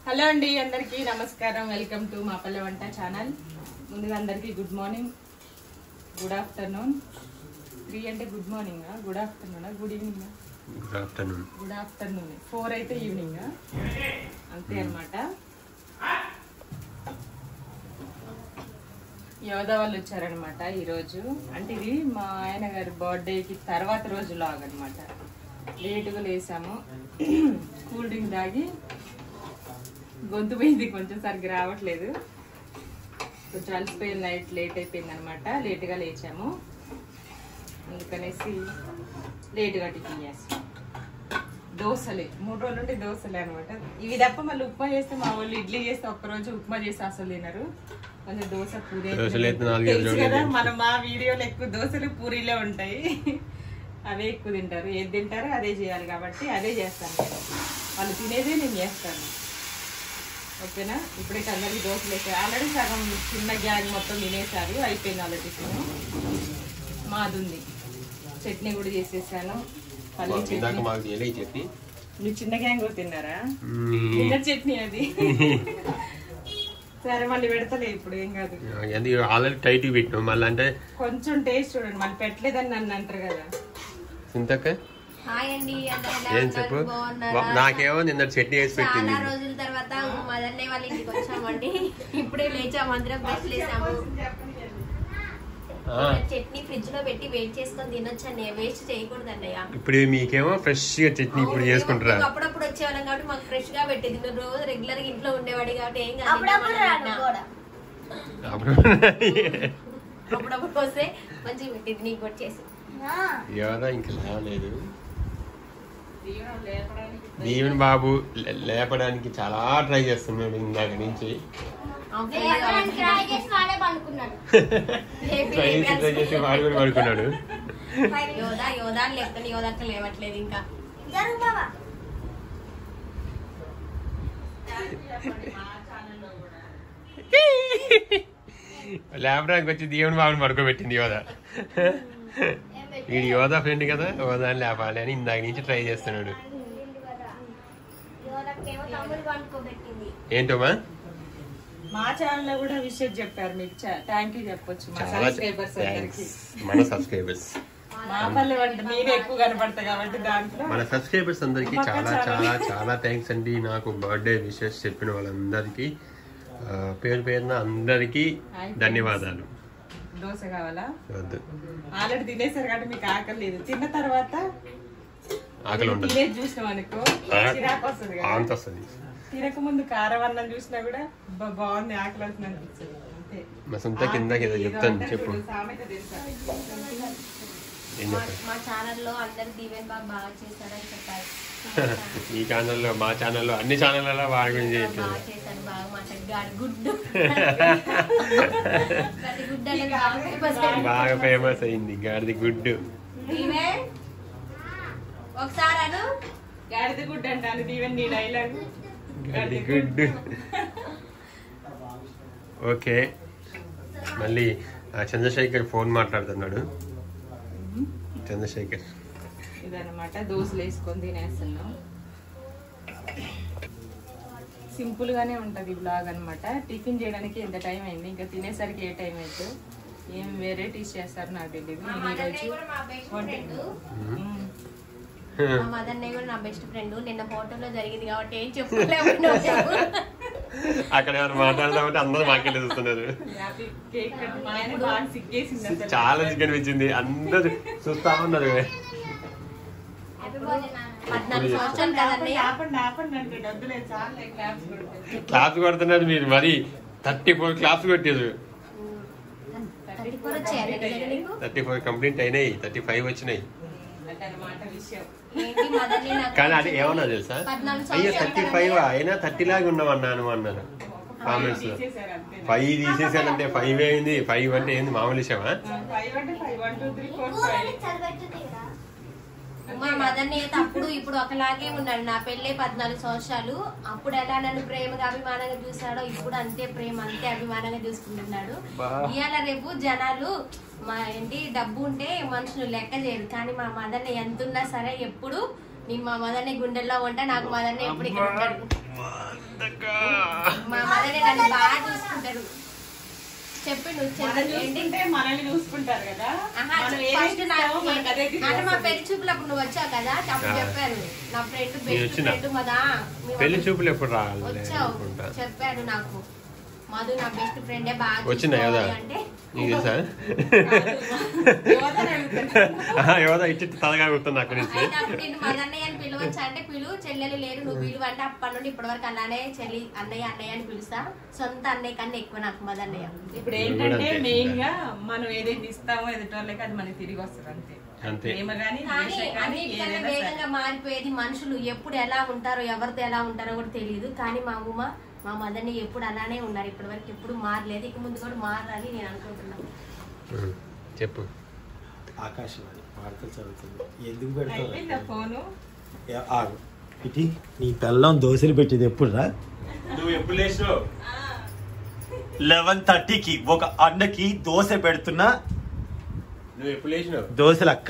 Hello అండి అందరికీ నమస్కారం వెల్కమ్ టు మా పల్లె వంట ఛానల్ ముందుగా అందరికీ good morning good afternoon three అంటే good morning good afternoon good evening good afternoon good afternoon four అయితే ఈవినింగ్ అంతే అన్నమాట యోధ వాళ్ళు వచ్చారనమాట ఈరోజు అంటే ఇది మా ఆయన గారి బర్త్డేకి తర్వాత రోజు లాగ్ అనమాట లేటుగా లేసాము కూల్ డ్రింక్ తాగి గొంతు పోయింది కొంచెం సరిగ్గా రావట్లేదు కొంచెం అలసిపోయిన నైట్ లేట్ అయిపోయింది అనమాట లేటుగా లేచాము అందుకనేసి లేటుగా టిఫిన్ చేస్తాం దోశలే మూడు రోజులు ఉంటే దోశలే అనమాట ఇవి తప్ప మళ్ళీ ఉప్మా చేస్తే మా వాళ్ళు ఇడ్లీ చేస్తే ఒక్కరోజు ఉప్మా చేస్తే అసలు తినరు కొంచెం దోశ పూరి అయితే దోశలు అయితే నాలుగైదు తెలుసు రోజులు కదా మన మా వీడియోలో ఎక్కువ దోశలు పూరీలే ఉంటాయి అవే ఎక్కువ తింటారు ఏది తింటారో అదే చేయాలి కాబట్టి అదే చేస్తాను నేను. వాళ్ళు తినేదే నేను చేస్తాను ఓకేనా ఇప్పుడైతే అందరికి దోశలు వేసారు ఆల్రెడీ సగం చిన్న గ్యాంగ్ మొత్తం తినేసారు అయిపోయింది ఆల్రెడీ టిఫిన్ మాది ఉంది చట్నీ కూడా చేసేసాను పల్లి ఇందాక చట్నీ మాకు చేయలే ఈ చట్నీ మీరు చిన్న గ్యాంగ్ కూడా తిన్నారా మ్మ్. చిన్న చట్నీ అది సరే మళ్ళీ పెడతలే ఇప్పుడు ఏం కాదు అది ఆల్రెడీ టైట్ పెట్టినాం మళ్ళీ అంటే కొంచెం టేస్ట్ చూడండి మళ్ళీ పెట్టలేదని నన్ను అంటారు కదా సింతక్క హాయ్ అండి అందరూ ఎలా ఏం ఉన్నారు? చెప్పు బాగున్నారా? వా- నాకేమో నిన్న చట్నీ వేసి పెట్టింది చాలా రోజుల తర్వాత మదన్నయ్య వాళ్ళ ఇంటికి వచ్చామండి ఇప్పుడే లేచాము అందరం బస్ లేసాము ఆ, చట్నీ ఫ్రిడ్జ్ లో పెట్టి వెయిట్ చేసుకొని తినొచ్చు అన్నయ్య వేస్ట్ చేయకూడదు అన్నయ్య ఇప్పుడు మీకేమో ఫ్రెష్ గా చట్నీ ఇప్పుడు చేసుకుంటారా మాకు అప్పుడప్పుడు వచ్చేవాళ్ళం కాబట్టి మాకు ఫ్రెష్ గా పెట్టేది నువ్వు రోజు రెగ్యులర్ గా ఇంట్లో ఉండేవాడి కాబట్టి ఏం కాదు అప్పుడప్పుడు రాను కూడా. అప్పుడు అప్పుడప్పుడు వస్తే మంచిగా పెట్టేది నీకు కూడా చేసి ఎవరా ఇంకా లేవలేదు దీవెన్ బాబు లే- లేపడానికి చాలా ట్రై చేస్తున్నాడు ఇందాక నుంచి లేవడానికి ట్రై చేసి వాడే పడుకున్నాడు ట్రై చేసి ట్రై చేసి వాడు కూడా పడుకున్నాడు యోధా యోధా అని లేపుతాను యోధా అక్క లేవట్లేదు ఇంకా జరుగు బాబా లేపడానికి వచ్చి దేవుని బాబుని పడుకోబెట్టింది యోధ వీడు యోధ ఫ్రెండ్ కదా యోధాని లేపాలి అని ఇందాక నుంచి ట్రై చేస్తున్నాడు ఎవరికేమో తమ్ముడు పడుకోబెట్టింది ఏంటోమా మా ఛానల్ లో కూడా విషయం చెప్పారు మీకు థ్యాంక్ యూ చెప్పొచ్చు మా చాలా సబ్స్క్రైబర్స్ అందరికి థ్యాంక్స్ మన సబ్స్క్రైబర్స్ మా పల్లె వంట మీరే ఎక్కువ కనపడతాయి కాబట్టి దాంట్లో మన సబ్స్క్రైబర్స్ అందరికి పక్క చాలా చాలా. చాలా చాలా థ్యాంక్స్ అండి నాకు బర్త్డే విషెస్ చెప్పిన వాళ్ళందరికీ ఆ, పేరు పేరున అందరికీ ధన్యవాదాలు దోశ కావాలా వద్దు ఆల్రెడీ తినేసారు కాబట్టి మీకు ఆకలి లేదు తిన్న తర్వాత ఆకలి ఉండదు తినేది చూసినాం అనుకో చిరాకు వస్తుంది కదా అంత వస్తుంది తినక ముందు కారం అన్నం చూసినా కూడా "అబ్బా, బాగుంది ఆకలి అవుతుంది అనిపిస్తుంది అంతే మా సొంత కిందకి ఏదో ఏదో చెప్తాను అంటారు చెప్పు చూడు, సామెత తెలుసా ఏం మా చెప్తాను మా ఛానల్లో అందరు దీవెన్ బాగా బాగా చేస్తారని చెప్పారు ఈ ఛానల్లో మా ఛానల్లో అన్ని ఛానళ్ళలో వాడి గురించి బాగా చెప్పాను చేశాను బాగా మాట్లాడు గుడ్డు ప్రతి గుడ్డు అనేది బాగా famous అయింది. బాగా ఫేమస్ అయింది గాడిది గుడ్డు దీవెన్ ఒకసారి అను గాడిద గుడ్డ అంటాను ఈవెన్ నీ డైలాగ్ గాడిది గుడ్డు ఓకే మళ్ళీ ఆ చంద్రశేఖర్ ఫోన్ మాట్లాడుతున్నాడు చంద్రశేఖర్ ఇదన్నమాట దోశలు వేసుకొని తినేస్తున్నాం సింపుల్ గానే ఉంటది బ్లాగ్ అన్నమాట టిఫిన్ చేయడానికి ఎంత టైం అయింది ఇంకా తినేసరికి ఏ టైం అయితే ఏం వెరైటీస్ చేస్తారు నాకు తెలియదు మా నేను మదర్ ఈరోజు కూడా మా బెస్ట్ వంట ఫ్రెండ్ మ్మ్. మా మదర్ కూడా నా బెస్ట్ ఫ్రెండ్ నిన్న హోటల్లో జరిగింది కాబట్టి ఏం చెప్పలేము అక్కడ ఎవరు మాట్లాడదామంటే అందరూ మాకెళ్ళి చూస్తున్నారు హ్యాపీ కేక్ కట్ మా ఆయన బాగా సిగ్గేసింది అసలు చాలా చికెన్ అనిపించింది అందరూ చూస్తా ఉన్నారు పద్నాలుగు సంవత్సరాలు ఆపండి, కదన్నయ్య ఆపండి ఆపండి అంటే డబ్బులే చాలా క్లాప్స్ కొడుతుంది క్లాస్ కొడుతున్నారు మీరు మరి థర్టీ ఫోర్ క్లాస్ కొట్టారు థర్టీ ఫోర్ వచ్చాయి నిజంగా నీకు థర్టీ ఫోర్ కంప్లీట్ అయినాయి థర్టీ ఫైవ్ వచ్చినాయి అదనమాట విషయం ఏంటి మదర్ని నాకు కానీ అది ఏమన్నా తెలుసా పద్నాలుగు అయ్యో సంవత్సరాలు థర్టీ ఫైవ్ అయినా థర్టీ లాగా ఉన్నాం అన్నాను అన్నారు కామెంట్స్ లో తీసేశారు అంతే ఫైవ్ తీసేసానంటే ఫైవ్ అయింది ఫైవ్ అంటే ఏంది మామూలు విషయమా ఫైవ్ అంటే five one two three four కూరని ఫైవ్ చదివెట్టుది కదా మా మదర్ని అయితే అప్పుడు ఇప్పుడు ఒకలాగే ఉన్నాడు నా పెళ్ళే పద్నాలుగు సంవత్సరాలు అప్పుడు ఎలా నన్ను ప్రేమగా అభిమానంగా చూసాడో ఇప్పుడు అంతే ప్రేమ అంతే అభిమానంగా చూసుకుంటున్నాడు బా. ఇవాళ రేపు జనాలు మా ఏంటి డబ్బు ఉంటే మనుషులు లెక్క చేయరు కానీ మా మదర్ని ఎంత ఉన్నా సరే ఎప్పుడు నేను మా మదర్ని గుండెల్లో ఉంటా నాకు మదర్ని ఎప్పుడు ఇక్కడ ఉంటాడు నన్ను బాగా చూసుకుంటారు చెప్పి నువ్వు మనం చెల్లి ఏంటి చూసుకుంటే మనల్ని చూసుకుంటారు కదా ఆహా, మనం ఫస్ట్ ఏదైతే నాకు ఇస్తామో మనకు అదే తిరిగి అంటే మా వస్తుంది. పెళ్లి చూపులప్పుడు నువ్వు వచ్చావు కదా అప్పుడు ఆ. చెప్పారు నా ఫ్రెండ్ నేను బెస్ట్ వచ్చినా? ఫ్రెండ్ మదా మీ పెళ్లి మమ్మీ చూపులు ఎప్పుడు రావాలి వచ్చావు అనుకుంటా చెప్పాడు నాకు మధు నా బెస్ట్ ఫ్రెండే బాగా వచ్చిందా కదా చూసుకోవాలి అంటే నీకు తెలుసా యువతని అడుగుతాను. ఆహా, ఎవరో ఇచ్చి తలగా గుర్తుంది అక్కడి నుంచి అయితే అప్పుడు నేను మధు అన్నయ్య అని పిలవచ్చు అంటే పిలువు చెల్లెలు లేరు నువ్వు పిలువు అంటే అప్పటి నుండి ఇప్పటి వరకు అలానే చెల్లి అన్నయ్య అన్నయ్య అని పిలుస్తా సొంత అన్నయ్య కన్నా ఎక్కువ నాకు మధు అన్నయ్య ఇప్పుడు నేను కూడా ఏంటంటే అంతే. మెయిన్ గా మనం ఏదైతే ఇస్తామో ఎదుటి వాళ్ళకి అది మనకి తిరిగి వస్తుంది అంతే అంతే. ప్రేమ గానీ కానీ ద్వేషం కానీ అన్నిటికన్నా ఏదైనా సరే. వేగంగా మారిపోయేది మనుషులు ఎప్పుడు ఎలా ఉంటారో ఎవరితో ఎలా ఉంటారో కూడా తెలియదు కానీ మా ఉమ మా మదర్ని ఎప్పుడు అలానే ఉన్నారు ఇప్పటి వరకు ఎప్పుడు మారలేదు ఇక ముందు కూడా మారాలి నేను అనుకుంటున్నాను ఉం. చెప్పు ఆకాశవాణి వార్తలు చదువుతుంది ఎందుకు అయిపోయిందా పెడతావు ఫోను ఏ- ఆగు ఇటీ నీ పెళ్ళం దోశలు పెట్టేది ఎప్పుడు రా నువ్వు ఎప్పుడు లేచినావు లెవెన్ థర్టీకి ఒక అన్నకి దోశ పెడుతున్నా నువ్వు ఎప్పుడు లేచినావు దోశలు అక్క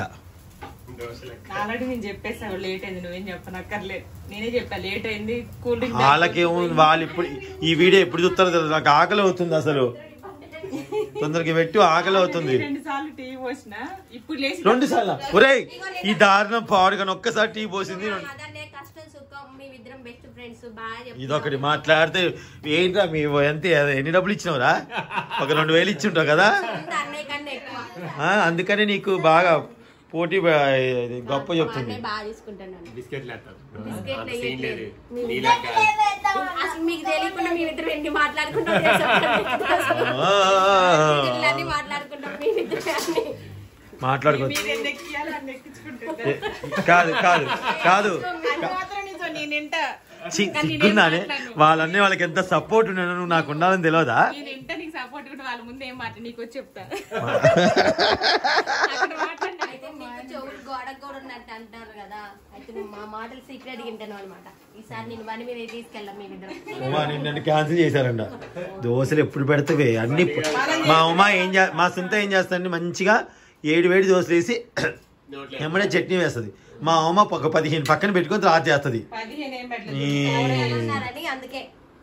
ఆల్రెడీ నేను చెప్పేసాను లేట్ అయింది నువ్వేం చెప్పనక్కర్లేదు నేనే చెప్పా లేట్ అయింది కూల్ డ్రింక్ వాళ్ళకేమో వాళ్ళు ఇప్పుడు ఈ వీడియో ఎప్పుడు చూస్తారో తెలియదు నాకు ఆకలి అవుతుంది అసలు తొందరగా పెట్టి ఆకలి అవుతుంది రెండు సార్లు టీ పోసిన ఇప్పుడు లేచి రెండు సార్లు ఒరేయ్ ఈ దారుణం పాడుగా ఒక్కసారి టీ పోసింది మా మదర్నే కష్టం సుఖం మేమిద్దరం బెస్ట్ ఫ్రెండ్స్ బాగా చెప్తున్నాం. ఇదొకటి మాట్లాడితే ఏంట్రా మీ ఎంత ఎన్ని డబ్బులు ఇచ్చినావురా ఒక రెండు వేలు ఇచ్చి ఉంటావు కదా సొంత అన్నయ్య కన్నా ఎక్కువ ఆ, అందుకని నీకు బాగా పోటీ బా- ఇది గొప్ప మా చెప్తుంది అన్నయ్య బాగా చూసుకుంటాను బిస్కెట్లు వేస్తాను బిస్కెట్లు అంత సీన్ లేదు వేయట్లేదు. నీలా కాదు. అసలు మీకు తెలియకుండా మేమిద్దరం ఎన్ని మాట్లాడుకుంటాం తెలుసా? ఆ, ఇళ్ళన్నీ మాట్లాడుకుంటాం మేమిద్దరం అన్ని. మాట్లాడుకోవచ్చు మీరు ఎన్ని ఎక్కియాలో అన్ని ఎక్కించుకుంటుంది ఏ, కాదు కాదు కాదు అది మాత్రం నిజం నేను వింటా చి- కానీ నేనేం సిగ్గుందానే మాట్లాడను. వాళ్ళన్నీ వాళ్ళకి ఎంత సపోర్ట్ ఉన్నానో నువ్వు నాకు ఉండాలని తెలియదా నేను వింటా నీకు సపోర్ట్ కూడా వాళ్ళ ముందు ఏం మాట నీకు వచ్చి చెప్తా అక్కడ మాట్లాడినా అయితే నీకు చెవులు గోడ కూడా ఉన్నట్టు అంటారు కదా అయితే నువ్వు మా మాటలు సీక్రెట్ వింటాను అనమాట ఈసారి నేను బండి మీద తీసుకెళ్ళాం మేమిద్దరం ఉమా నిన్ను నన్ను క్యాన్సిల్ చేశారంట దోశలు ఎప్పుడు పెడతావే అన్ని మా ఉమా ఏం చే మా సొంత ఏం చేస్తానండి మంచిగా ఏడు వేడి దోశలు వేసి ఎమ్మడే చట్నీ వేస్తుంది మా అమ్మ ఒక పదిహేను పక్కన పెట్టుకొని రాత్రి చేస్తుంది పదిహేను ఏం పెట్టలేదు ఈ- అన్నారని అందుకే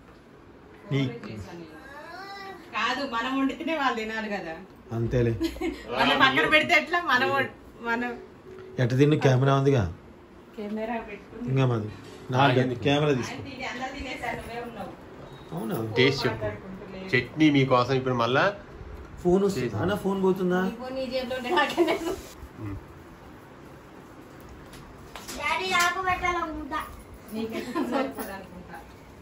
నీ చేశాను నేను. కాదు మనం వండితేనే వాళ్ళు తినాలి కదా అంతేలే మనం పక్కన పెడితే ఎట్లా మనం వం- మనం ఎట్ట తిన్న కెమెరా ఉందిగా కెమెరా పెట్టుకుని ఇంకా మాది నాలుగు కెమెరా తీసుకో అంటే ఇది అలా తినేసాను నువ్వే ఉన్నావు అవునా టేస్ట్ చెప్పు చట్నీ మీకోసం ఇప్పుడు మళ్ళా ఫోన్ వస్తుంది అన్న ఫోన్ పోతుందా నీ ఫోన్ నీ జేబులో ఉంటే నాకేం తెలుసు డాడీ నాకు పెట్టాలనుకుంటా నీకైతే సరిపోదు అనుకుంటా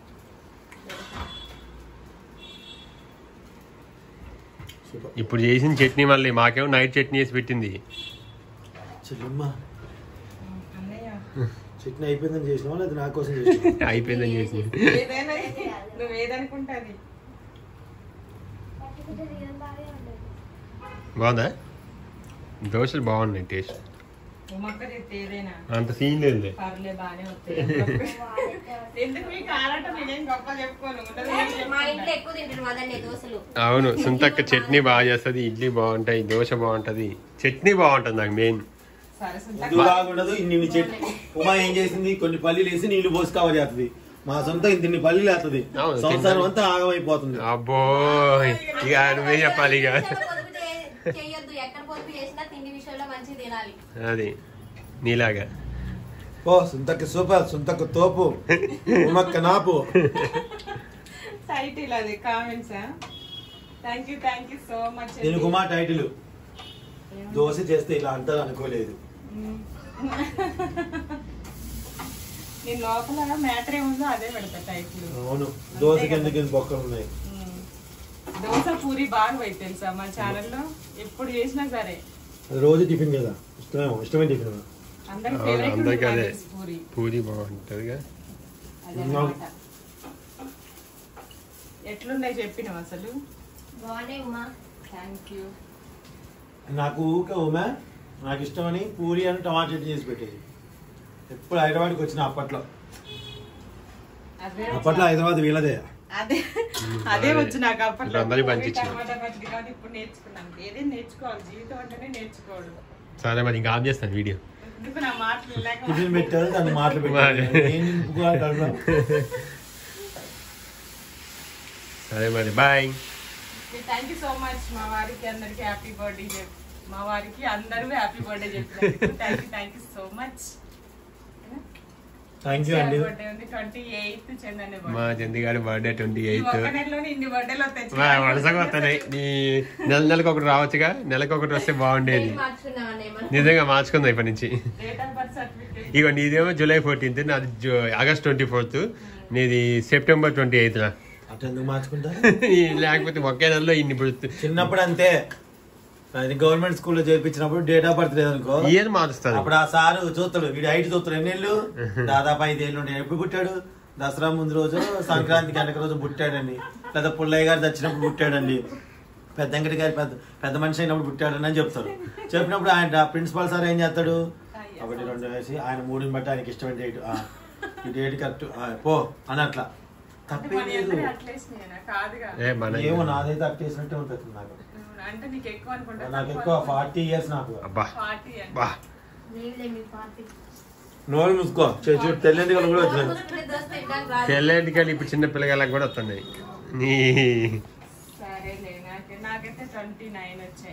సూపర్ ఇప్పుడు చేసిన చట్నీ మళ్ళీ మాకేమో నైట్ చట్నీ వేసి పెట్టింది చెల్లమ్మ అన్నయ్య చట్నీ అయిపోయిందని చేసినావా లేదా నా కోసం చేసినావా అయిపోయిందని చేసింది ఏదైనా నువ్వు ఏదనుకుంటా అది పట్టుకుంటే రియల్ బాగా ఉండదు బాగుందా దోశలు బాగున్నాయి టేస్ట్ ఉమ్మక్క చేస్తే ఏదైనా అంత సీన్ లేదులే పర్లే బానే వస్తాయి ఎందుకు మీకు ఆడటం నేనేం గొప్ప చెప్పుకోను ఉన్నది నేను మా చెప్పుకుంటా. ఇంట్లో ఎక్కువ తింటారు మదన్నే దోశలు అవును సుంతక్క చట్నీ బాగా చేస్తుంది ఇడ్లీ బాగుంటాయి దోశ బాగుంటది చట్నీ బాగుంటుంది నాకు మెయిన్ సరే సుందర్. ముందు బాగుండదు ఇన్ని చెట్టు ఉమా ఏం చేసింది కొన్ని పల్లీలు వేసి నీళ్లు పోసి కవర్ చేస్తుంది మా సొంత ఇంత ఇన్ని పల్లీలు వేస్తుంది అవును, సంవత్సరం అంతా ఆగమైపోతుంది అబ్బో ఇక నువ్వే చెప్పాలి ఇక విషయంలో పొదుపు చే- చేయొద్దు ఎక్కడ పొదుపు చేసినా తిండి విషయంలో మంచిగా తినాలి అది నీలాగా ఓ సుంతక్క సూపర్ సుంతక్క తోపు ఉమక్క నాపు టైటిల్ అది comments thank you thank you so much దీనికి ఉమా టైటిల్ దోశ చేస్తే ఇలా అంటారు అనుకోలేదు నేను లోపల మ్యాటర్ ఏముందో అదే పెడతా టైటిల్ అవును దోశకి ఎందుకు ఇంత బొక్కలు ఉన్నాయి దోశ పూరి బాగా పోయి తెలుసా మా ఛానల్లో ఎప్పుడు చేసినా సరే అది రోజు టిఫిన్ కదా ఇష్టమేమో ఇష్టమైన టిఫిన్ అందరి అవును, ఫేవరెట్ అందరికీ అదే. పూరి పూరి బాగుంటదిగా అదన్నమాట ఎట్లున్నాయి చెప్పినావు అసలు బాగున్నాయి ఉమా థ్యాంక్ యూ నాకు ఊకే ఉమా నాకు ఇష్టమని పూరి అని టమాటా చట్నీ చేసి పెట్టేది ఎప్పుడు హైదరాబాద్కి వచ్చిన అప్పట్లో అదే అప్పట్లో హైదరాబాద్ వీళ్ళదే అదే అదే వచ్చు నాకు అప్పట్లో అందరికీ పూరి, పంచిచ్చిన. టమాటా పచ్చడి కాదు ఇప్పుడు నేర్చుకున్నాను ఏదైనా నేర్చుకోవాలి జీవితం అంటేనే నేర్చుకోవడం సరే మరి ఇంకా ఆఫ్ చేస్తాను వీడియో ఎందుకు నా మాటలు లేక టిఫిన్ పెట్టారు దాన్ని మాటలు పెట్టారు మరి. ఏం నింపుకోవాలి కడుపులో? సరే మరి bye thank you so much మా వారికి అందరికి హ్యాపీ బర్త్డే చెప్ మా వారికి అందరూ హ్యాపీ బర్త్డే చెప్పారు thank you thank you so much thank you అండి బర్త్డే ఉంది ట్వంటీ ఎయిత్ చందన్ మా చంది గారి బర్త్డే ట్వంటీ ఎయిత్ ఒక్క నెలలోనే ఇన్ని బర్త్డేలు వస్తాయి వరుసగా వస్తున్నాయి నీ నెల నెలకు ఒకటి రావచ్చుగా నెలకు ఒకటి వస్తే బాగుండేది మార్చుకున్నామని ఏమన్నా నిజంగా మార్చుకుందాం ఇప్పటి నుంచి డేట్ ఆఫ్ బర్త్ సర్టిఫికేట్ ఇగో నీదేమో జూలై ఫోర్టీన్త్ నాది జూ- ఆగస్ట్ ట్వంటీ ఫోర్త్ నీది సెప్టెంబర్ ట్వంటీ ఎయిత్ అటు ఎందుకు మార్చుకుంటా లేకపోతే ఒకే నెలలో ఇన్ని ఇప్పుడు చిన్నప్పుడు అంతే అది గవర్నమెంట్ స్కూల్లో చేర్పించినప్పుడు డేట్ ఆఫ్ బర్త్ లేదనుకో ఇయర్ మారుస్తారు అప్పుడు ఆ సారు చూస్తాడు వీడి హైట్ చూస్తాడు ఎన్నేళ్ళు దాదాపు ఐదేళ్ళు ఉంటాయి ఎప్పుడు పుట్టాడు దసరా ముందు రోజు సంక్రాంతికి వెనక రోజు పుట్టాడండి లేదా పుల్లయ్య గారు చచ్చినప్పుడు పుట్టాడండి పెద్ద వెంకట గారి పెద్ద పెద్ద మనిషి అయినప్పుడు పుట్టాడని అని చెప్తాడు చెప్పినప్పుడు ఆయన ప్రిన్సిపాల్ సార్ ఏం చేస్తాడు ఒకటి రెండు వేసి ఆయన మూడుని బట్టి ఆయనకి ఇష్టమైన డేట్ ఆ, ఈ డేట్ కరెక్ట్ ఆ, పో అని అట్లా తప్పే మన లేదు ఇద్దరు అట్లేసినాయనా కాదుగా ఏ మన ఏమో నాదైతే అట్టేసినట్టే ఉంటుంది నాకు అంటే నీకు ఎక్కువ అనుకుంటా నాకు ఎక్కువ ఫార్టీ ఇయర్స్ నాకు అబ్బా ఫార్టీ అంటే బా లేదులే మీ పార్టీ నోరు మూసుకో చూడు తెల్లంది కూడా వచ్చినాయి దోస్తు తినడానికి రాదు తెల్లటికలు ఇప్పుడు చిన్న పిల్లగాళ్ళకి కూడా వస్తున్నాయి నీ సరేలే నాకు నాకైతే ట్వంటీ నైన్ వచ్చాయి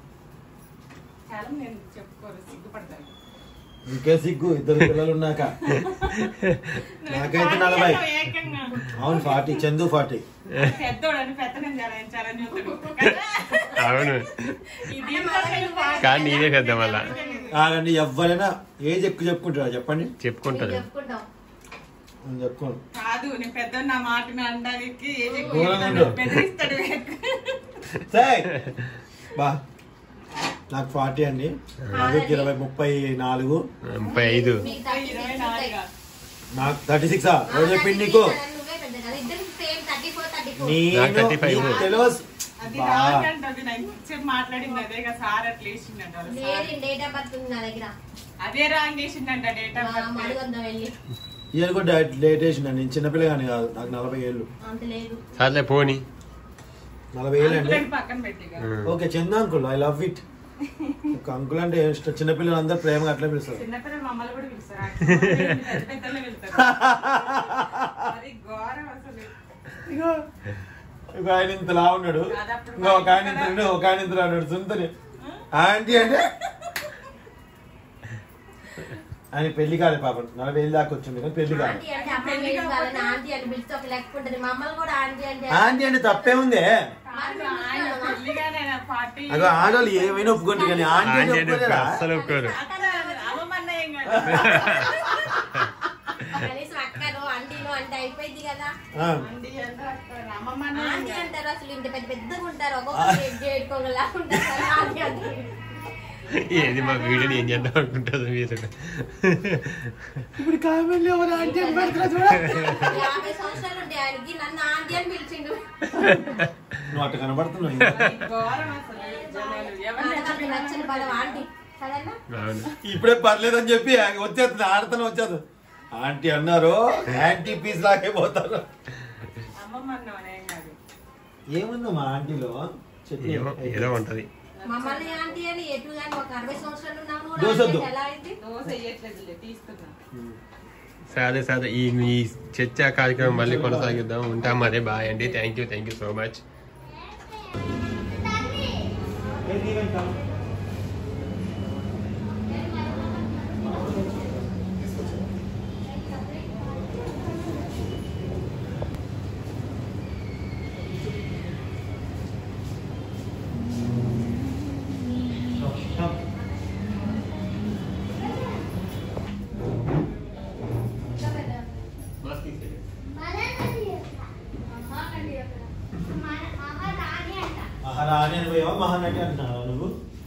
చాలా నేను చెప్పుకోరు సిగ్గుపడతాను ఇంకే సిగ్గు ఇద్దరు పిల్లలు ఉన్నాక నాకైతే నలభై ఏకంగా అవును ఫార్టీ చందు ఫార్టీ పెద్దోడని పెద్దనని జరాయించాలని చూస్తాడు అవును ఇది ఇంకొకటి కానీ నేనే పెద్ద మళ్ళా ఆగండి ఎవరైనా ఏజ్ ఎక్కువ చెప్పుకుంటారా చెప్పండి చెప్పుకుంటారు చెప్పుకుంటాం నేను చెప్పుకోను కాదు నేను పెద్ద నా మాటని అనడానికి ఏది ఎక్కువ దూరంగా చెప్తాడు, ఉండు. బెదిరిస్తాడు ఎక్కువ. సై బా నాకు ఫార్టీ అండి నాకు ఇరవై ముప్పై నాలుగు ముప్పై ఐదు మీకు థర్టీ ఇరవై సిక్స్ నాలుగా? నాకు థర్టీ సిక్స్ ఎవరు చెప్పింది నీకు నువ్వే పెద్ద కదా ఇద్దరు same thirty four thirty four నాకు నేను 35. నీకు తెలుసు అది బా రాకంటది నేను ఇంతసేపు మాట్లాడింది అదే కదా సార్ అట్లా వేసిండంట వాళ్ళ సార్. లేదు డేట్ ఆఫ్ బర్త్ ఉంది నా దగ్గర అదే రాంగ్ వేసిండంట డేట్ ఆఫ్ బర్త్ మడుగొద్దాం వెళ్ళి ఇయర్ కూడా లేట్ వేసిండు నేను చిన్నపిల్ల కానీ కాదు నాకు నలభై ఏళ్ళు అంత లేదు సర్లే పోని నలభై ఏళ్ళు అండి అంకుల్ పక్కన పెట్టిగా okay Chandu uncle I love it ఒక అంకుల్ అంటే ఇష్టం చిన్నపిల్లలు అందరూ ప్రేమగా అట్లే పిలుస్తారు చిన్నపిల్లలు మమ్మల్ని కూడా పిలుస్తారు పెద్ద పెద్దలే వెళ్తారు అది ఘోరం అసలు ఇగో ఇగో ఆయన ఇంతలా ఉన్నాడు అదప్పుడు ఇంకా ఒక ఆయన ఇంత ఉన్నాడు, ఒక ఆయన ఇంతలా ఉన్నాడు సుంతని ఆంటీ అంటే ఆయన పెళ్లి కాదు పాపం నలభై ఏళ్ళు దాకా వచ్చింది కానీ పెళ్లి కాదు ఆంటీ అంటే అమ్మ ఏం కావాలని ఆంటీ అని పిలిచి ఒక లెక్క ఉంటుంది మమ్మల్ని కూడా ఆంటీ అంటే ఆంటీ అంటే తప్పే ఉంది కాదు, ఆయన పెళ్లిగానే నా పార్టీ అగో ఆడవాళ్ళు ఏమైనా ఒప్పుకుంటారు కానీ ఆంటీ అంటే ఆంటీ అంటే ఒప్పుకోలేరా? అస్సలు ఒప్పుకోరు అమ్మమ్మ ఏం కాదు కనీసం అక్కను ఆంటీను అంటే అయిపోయింది కదా ఆ, అండి అంటే అక్కడ అమ్మమ్మ అన్న ఏం ఆంటీ కాదు. అంటారు అసలు ఇంత పెద్ద పెద్దగా ఉంటారు ఒక్కొక్కరు గేటుకోగలా ఉంటారు కదా ఆంటీ అంటారు ఏది మా వీడియోని ఏం చేద్దాం అనుకుంటారు మీరు ఇప్పుడు కామెంట్లు ఎవరు ఆంటీ అని పెడతారా చూడ యాభై సంవత్సరాలు ఉంటాయి ఆయనకి నన్ను ఆంటీ అని పిలిచిండు నువ్వు అట్ట కనబడుతున్నావు అది ఘోరం అసలు జనాలు ఎవరిని నాకు నచ్చిన పదం ఆంటీ సరేనా అవును ఇప్పుడే పర్లేదని చెప్పి వచ్చేస్తుంది ఆడతనే వచ్చేది ఆంటీ అన్నారు యాంటీ పీస్ లాగే పోతారు అమ్మమ్మ అన్నావు ఏం కాదు ఏముంది మా ఆంటీలో చట్నీ ఏమో ఏదో ఉంటది మమ్మల్ని ఆంటీ అని ఎటు కానీ ఒక అరవై సంవత్సరాలు ఉన్నాము కూడా దోసొద్దు. ఆంటీ ఎలా అయింది దోశ వేయట్లేదులే తీస్తున్నా సరే సరే ఈ మీ చర్చ కార్యక్రమం మళ్ళీ కొనసాగిద్దాం ఉంటాం మరే బాయ్ అండి thank you thank you so much మహారాణి అని పోయావా మహానటి అంటున్నావా నువ్వు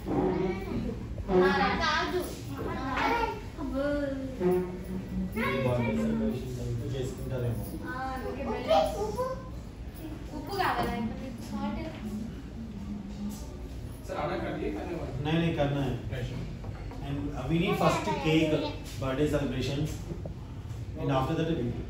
చేసుకుంటారేమో ఉప్పు కావాలా नहीं नहीं करना है and uh, we need first cake birthday celebrations and after that a video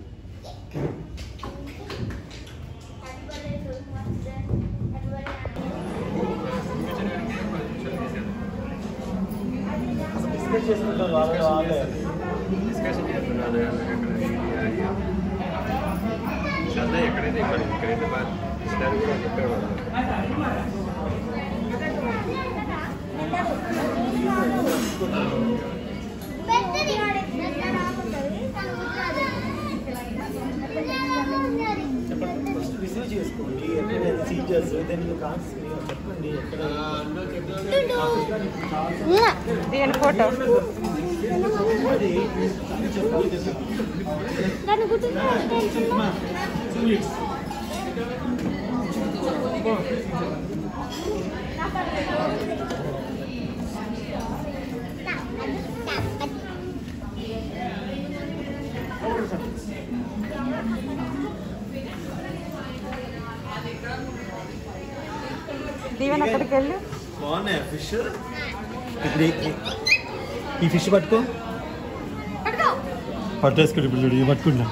discuss చేసుకుంటారు వాళ్ళే వాళ్ళే డిస్కషన్ చేస్తున్నాను ఎక్కడ ఎక్కడ మరి మన ఇక్కడైతే బాగా ఇష్టాన్ని కూడా చెప్పేవాడు పెద్దది ఎట్లా రాకుంటుంది తను కూర్చోదు. పెద్దది. ఫస్ట్ రిసీవ్ చేసుకోండి ఎక్కడ సీజర్స్ దెన్ కాన్స్ చెప్పండి ఎక్కడ దీని ఫోటో దాన్ని గుర్తుంచుకుంటున్నా దీవెన అక్కడికి వెళ్ళు బాగున్నాయి ఫిష్ ఇప్పుడు ఈ- ఈ ఫిష్ పట్టుకో పట్టేసుకుని పిల్లడు ఇది పట్టుకున్నా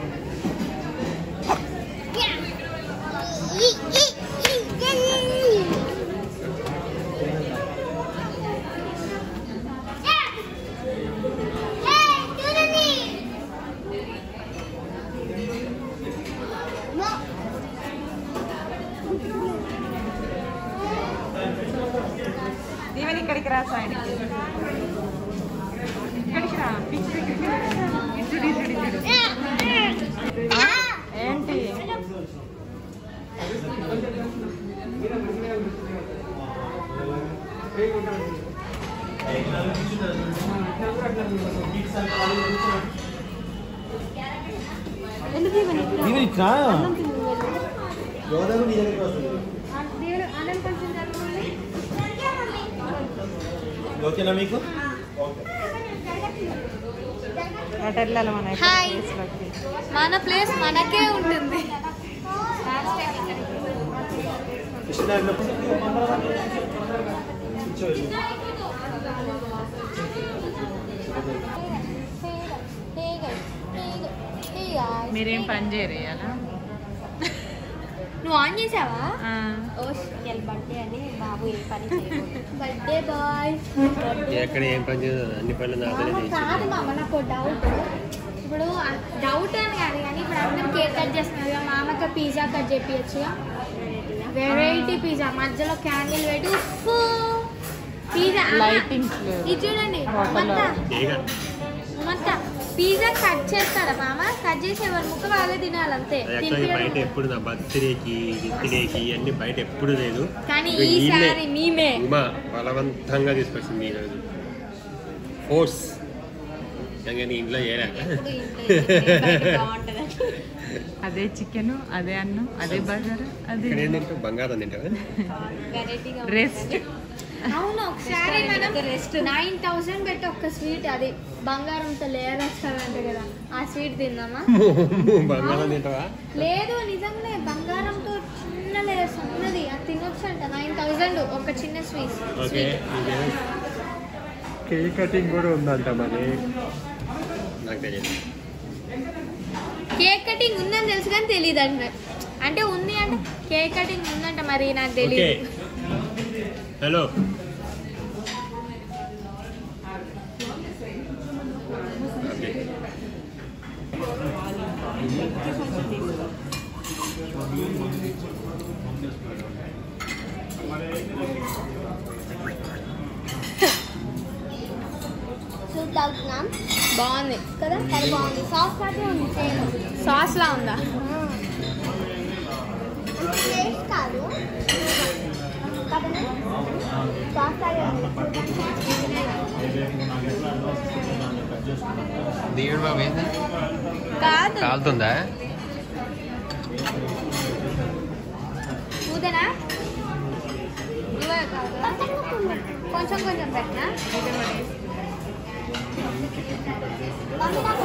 దీవెన ఇక్కడికి రా సైడ్ ఇక్కడికి రా పిచ్చి దగ్గరికి రా. ఇటుడు, ఇటుడు, ఇటుడు. ఆ? ఏంటి దీవెన ఇట్లా గోదావరి నీ దగ్గరికి వస్తుంది ఓకేనా మీకు అటు వెళ్ళాలి మన ఇక్కడ హాయ్. place లోకి. మన ప్లేస్ మనకే ఉంటుంది ఫిష్ తాగినప్పుడు కూర్చోవాలి మీరేం పని చేయరు ఇవాళ? నువ్వు ఆన్ చేసావా ఆ ఓ బర్త్డే అని బాబు ఏ పని బర్త్డే బాయ్ ఎక్కడ ఏం పని చేయదు అన్ని పనులు నాతోనే చేసి కాదు మామ నాకు డౌట్ ఇప్పుడు డౌట్ అని కాదు కానీ ఇప్పుడు అందరం కేక్ కట్ చేస్తున్నారు కదా మామకి పిజ్జా కట్ చేపించచ్చుగా వెరైటీ పిజ్జా మధ్యలో క్యాండిల్ పెట్టి ఉప్పు పిజ్జా లైటింగ్స్ లేవు ఇది చూడండి హోటల్లో. మొత్తం ఏగా మొత్తం పిజ్జా కట్ చేస్తారా మామ కట్ చేసి ఎవరి ముక్క బాగా తినాలి అంతే యాక్చువల్లీ బయట తినిపించడం. ఎప్పుడు నా బర్త్డేకి బర్త్డేకి అన్ని బయట ఎప్పుడు లేదు కానీ ఇప్పుడు వీళ్ళే ఈసారి మేమే ఉమా బలవంతంగా తీసుకొచ్చింది ఈరోజు ఫోర్స్ కానీ ఇంట్లో చేయలేక బాగుంటుంది అదే చికెన్ అదే అన్నం అదే బర్గర్ అదే ఇక్కడ ఏంటంటే బంగారం తింటావా వెరైటీగా రెస్ట్ అవును ఒకసారి మనం రెస్ట్ నైన్ థౌసండ్ పెట్టి ఒక్క స్వీట్ అది బంగారంతో లేయర్ వస్తారంట కదా ఆ స్వీట్ తిందామా బంగారం తింటావా లేదు నిజంగానే బంగారంతో చిన్న లేయర్ ఉన్నది అది తినొచ్చు అంట నైన్ థౌసండ్ ఒక చిన్న స్వీట్ ఓకే కేక్ కటింగ్ కూడా ఉందంట మరి నాకు తెలియదు కేక్ కటింగ్ ఉందని తెలుసు కానీ తెలియదు అంట అంటే ఉంది అంటే కేక్ కటింగ్ ఉందంట మరి నాకు ఓకే తెలియదు హలో ఓకే చూద్దాం బాగుంది కదా అది బాగుంది సాస్ పాటే ఉంది సేమ్ సాస్ లా ఉందా టేస్ట్ కాదు కాకపోతే సాస్ లాగే ఉంది దేవుడు బాబు ఏంది కాదు కాలుతుందా ఊదనా ఇవే కాదా? కొంచెం కొంచెం పెట్టినా మమ్మీ నాకు